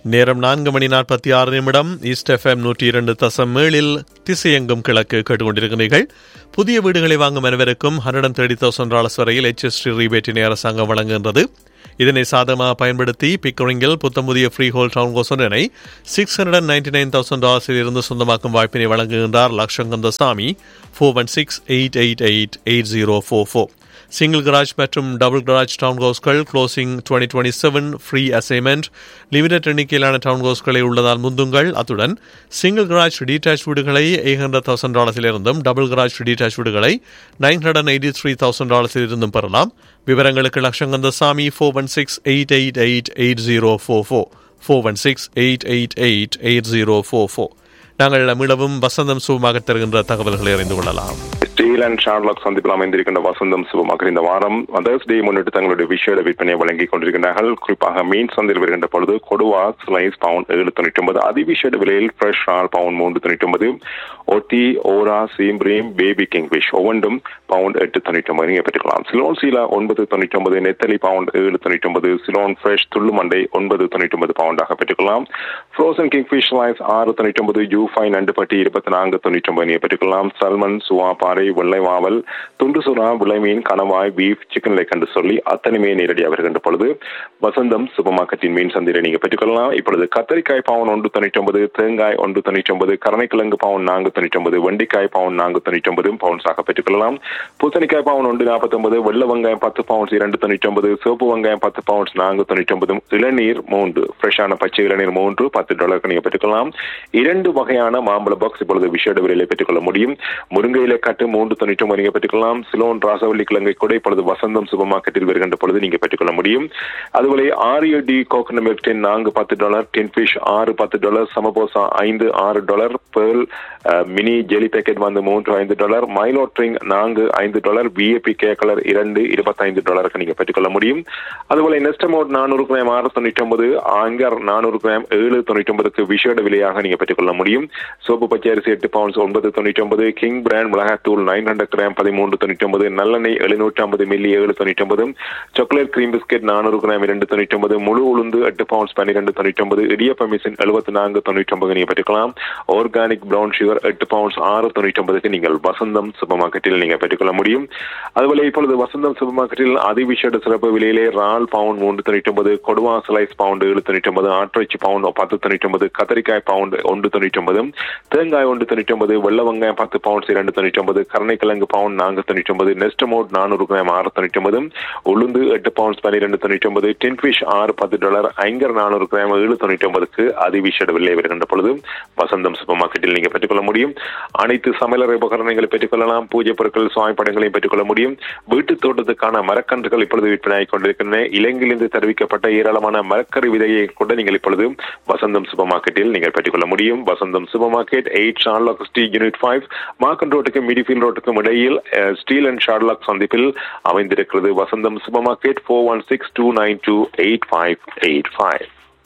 நேரம் நான்கு மணி நாற்பத்தி ஆறு நிமிடம் ஈஸ்ட் எஃப்எம் நூற்றி இரண்டு தசம் ஏழில் திசையெங்கும் கிழக்கு கேட்டுக்கொண்டிருக்கிறீர்கள் புதிய வீடுகளை வாங்கும் அனைவருக்கும் hundred and thirty thousand dollars வரையில் ஹெச்எஸ்டி ரீபேட்டினை அரசாங்கம் வழங்குகின்றது இதனை சாதகமாக பயன்படுத்தி பிக்கரிங்கில் புத்தமுதிய ஃப்ரீ ஹோல் டவுன் கோசனை six hundred ninety nine thousand டாலர்ஸில் இருந்து சொந்தமாக்கும் வாய்ப்பினை வழங்குகின்றார் Lakshakantha Sami four one six eight eight eight eight zero four four single garage மற்றும் டபுள் கராஜ் டவுன் ஹவுஸ்கள் closing twenty twenty seven free assignment limited எண்ணிக்கையிலான டவுன் ஹவுஸ்களை உள்ளதால் முந்துங்கள் அத்துடன் சிங்கிள் கராஜ் டீடாச் வீடுகளை எயிட் ஹண்ட்ரட் தௌசண்ட் டாலர்ஸிலிருந்தும் டபுள் கராஜ் டீடாச் வீடுகளை nine hundred and eighty three thousand டாலர்ஸிலிருந்தும் பெறலாம் விவரங்களுக்கு Lakshakantha Sami four one six eight eight eight eight zero four four four one six eight eight eight eight zero four four நாங்கள் மீளவும் வசந்தம் சுகமாக தருகின்ற தகவல்களை அறிந்து கொள்ளலாம் ஸ்டீல் அண்ட் ஷார்லாக் சந்திப்பில் அமைந்திருக்கின்ற வசந்தம் சிவமாக இந்த வாரம் மதர்ஸ் டே முன்னிட்டு தங்களுடைய விஷேட விற்பனையை வழங்கிக் கொண்டிருக்கின்றார்கள் குறிப்பாக மீன் சந்தையில் வருகின்ற பொழுது கொடுவா ஸ்லைஸ் பவுன் ஏழு தொண்ணூற்றி ஒன்பது அதிவிஷேட விலையில் ஃப்ரெஷ் ஆல் பவுன் மூன்று தொண்ணூற்றி ஒன்பது ஒட்டி ஓரா சீம்ரீம் பேபி கிங் ஃபிஷ் ஒவ்வொன்றும் பவுண்ட் எட்டு தொண்ணூற்றி ஒன்பது நீங்கள் பெற்றுக்கலாம் சிலோன் சீலா ஒன்பது தொண்ணூற்றி ஒன்பது நெத்தலி பவுண்ட் ஏழு தொண்ணூற்றி ஒன்பது சிலோன் ஃப்ரெஷ் துள்ளு மண்டை ஒன்பது தொண்ணூற்றி ஒன்பது பவுண்டாக பெற்றுக்கலாம் ஃப்ரோசன் கிங் ஃபிஷ் ஸ்லைஸ் ஆறு தொண்ணூற்றி ஒன்பது யூ ஃபைவ் நண்டு பட்டி இருபத்தி நான்கு தொண்ணூற்றி ஒன்பது நீங்கள் பெற்றுக்கலாம் சல்மன் சுவா பாறை வெள்ளை மாவல் துண்டு சுறா விளைமீன் கணவாய் பீஃப் சிக்கன் லைக் என்று சொல்லி அத்தனையுமே நேரடியாக வருகின்ற பொழுது வசந்தம் சூப்பர் மார்க்கெட்டின் மீன் சந்தையில நீங்க பெற்றுக்கொள்ளலாம் இப்பொழுது கத்தரிக்காய் பவுன் ஒன்று தொண்ணூற்றி ஒன்பது தேங்காய் ஒன்று தொண்ணூற்றி ஒன்பது கரணைக்கிழங்கு பவுன் நான்கு தொண்ணூற்றி ஒன்பது வெண்டிக்காய் பவுன் நான்கு தொண்ணூற்றி ஒன்பது பவுன்ஸாக பெற்றுக்கொள்ளலாம் பூசணிக்காய் பவுன் ஒன்று நாற்பத்தி ஒன்பது வெள்ள வெங்காயம் பத்து பவுன்ஸ் இரண்டு தொண்ணூற்றி ஒன்பது சிவப்பு வெங்காயம் பத்து பவுன்ஸ் நான்கு தொண்ணூற்றி ஒன்பது இளநீர் மூன்று ஃப்ரெஷ்ஷான பச்சை இளநீர் மூன்று பத்து டாலருக்கு நீங்க பெற்றுக்கொள்ளலாம் இரண்டு வகையான மாம்பழ பாக்ஸ் இப்பொழுது விஷேட விலையில பெற்றுக்கொள்ள முடியும் முருங்கையில கட்டு மூன்று தொண்ணூற்றி ஒன்பது நீங்க பெற்றுக்கொள்ளலாம் சிலோன் ராசவள்ளி கிழங்கை கூட இப்பொழுது வசந்தம் சூப்பர் மார்க்கெட்டில் வருகின்ற பொழுது நீங்க பெற்றுக்கொள்ள முடியும் அதுபோல ஆரியோ டி கோகனட் மில்க் டென் நான்கு பத்து டாலர் டென் ஃபிஷ் ஆறு பத்து டாலர் சமபோசா ஐந்து ஆறு dollar pearl mini jelly packet வந்து மூன்று ஐந்து டாலர் மைலோ ட்ரிங் நான்கு ஐந்து டாலர் பிஏபி கே கலர் இரண்டு இருபத்தைந்து டாலருக்கு நீங்க பெற்றுக்கொள்ள முடியும் அதுபோல நெஸ்டமோட் நானூறு கிராம் ஆறு தொண்ணூற்றி ஒன்பது ஆங்கர் நானூறு கிராம் ஏழு தொண்ணூற்றி ஒன்பதுக்கு விஷேட விலையாக நீங்க பெற்றுக்கொள்ள முடியும் சோப்பு பச்சை அரிசி எட்டு பவுன்ஸ் ஒன்பது தொண்ணூற்றி ஒன்பது கிங் பிராண்ட் மிளகாத்தூள் நைன் ஹண்ட்ரட் கிராம் பதிமூன்று தொண்ணூற்றி ஒன்பது நல்லெண்ணெய் எழுநூற்றி ஐம்பது மில்லி ஏழு தொண்ணூற்றி ஒன்பது சாக்லேட் கிரீம் பிஸ்கெட் நானூறு கிராம் இரண்டு தொண்ணூற்றி ஒன்பது முழு உளுந்து எட்டு பவுன்ஸ் பன்னிரெண்டு தொண்ணூற்றி ஒன்பது இடியப்ப மிஷின் எழுபத்தி நான்கு தொண்ணூற்றி ஒன்பது நீங்க பெற்றுக்கலாம் ஆர்கானிக் பிரவுன் சுகர் எட்டு பவுன்ஸ் ஆறு தொண்ணூற்றி ஒன்பதுக்கு நீங்கள் வசந்தம் சூப்பர் மார்க்கெட்டில் நீங்க பெற்றுக்கொள்ள முடியும் அதுபோல இப்பொழுது வசந்தம் சூப்பர் மார்க்கெட்டில் அதிவிஷேட சிறப்பு விலையிலே ரால் பவுண்ட் மூன்று தொண்ணூற்றி ஒன்பது கொடுவா ஸ்லைஸ் பவுண்ட் ஏழு தொண்ணூற்றி ஒன்பது ஆட்டிறைச்சி பவுண்ட் பத்து தொண்ணூற்றி ஒன்பது கத்தரிக்காய் பவுண்ட் ஒன்று தொண்ணூற்றி ஒன்பது தேங்காய் ஒன்று தொண்ணூற்றி ஒன்பது வெள்ள வெங்காயம் பத்து பவுண்ட்ஸ் இரண்டு தொண்ணூற்றி ஒன்பது கருணைக்கிழங்கு பவுண்ட் நான்கு தொண்ணூற்றி ஒன்பது நெஸ்டமோட் நானூறு கிராம் ஆறு தொண்ணூற்றி ஒன்பது உளுந்து எட்டு பவுண்ட்ஸ் பன்னிரெண்டு தொண்ணூற்றி ஒன்பது டின்ஃபிஷ் ஆறு பத்து டாலர் ஐங்கர் நானூறு கிராம் ஏழு தொண்ணூற்றி ஒன்பதுக்கு அதிவிஷேட விலை வருகின்ற பொழுது வசந்தம் சூப்பர் மார்க்கெட்டில் நீங்க பெற்றுக்கொள்ள முடியும் அனைத்து சமையலறை உபகரணங்களை பெற்றுக்கொள்ளலாம் பூஜை பொருட்கள் சுவாமி படங்களையும் பெற்றுக்கொள்ள முடியும் வீட்டு தோட்டத்துக்கான மரக்கன்றுகள் இப்பொழுது விற்பனையாகிக் கொண்டிருக்கின்றன இலங்கையிலிருந்து தெரிவிக்கப்பட்ட ஏராளமான மரக்கறி விதையை கூட நீங்கள் இப்பொழுது வசந்தம் சூப்பர் மார்க்கெட்டில் நீங்கள் பெற்றுக்கொள்ள முடியும் Vasantham super market eight Sherlock street unit five Markham ரோட்டுக்கும் மிடிஃபீல்ட் ரோட்டுக்கும் இடையில் ஸ்டீல் அண்ட் ஷார்லாக் சந்திப்பில் அமைந்திருக்கிறது Vasantham super market four one six two nine two eight five eight five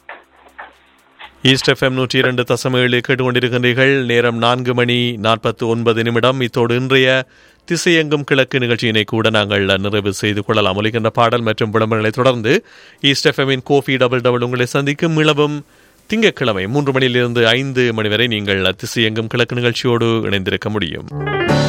east FM நூற்றி இரண்டு தசம ஏழு கேட்டுக்கொண்டிருக்கின்றீர்கள் நேரம் நான்கு மணி நாற்பத்தி ஒன்பது நிமிடம் இத்தோடு இன்றைய திசையெங்கும் கிழக்கு நிகழ்ச்சியினை கூட நாங்கள் நிறைவு செய்து கொள்ளலாம் ஒலிக்கின்ற பாடல் மற்றும் விளம்பரங்களை தொடர்ந்து ஈஸ்ட் எஃப்எம்மின் கோஃபி டபுள் டபுள் உங்களை சந்திக்கும் இளவும் திங்கட்கிழமை மூன்று மணியிலிருந்து ஐந்து மணி வரை நீங்கள் திசையெங்கும் கிழக்கு நிகழ்ச்சியோடு இணைந்திருக்க முடியும்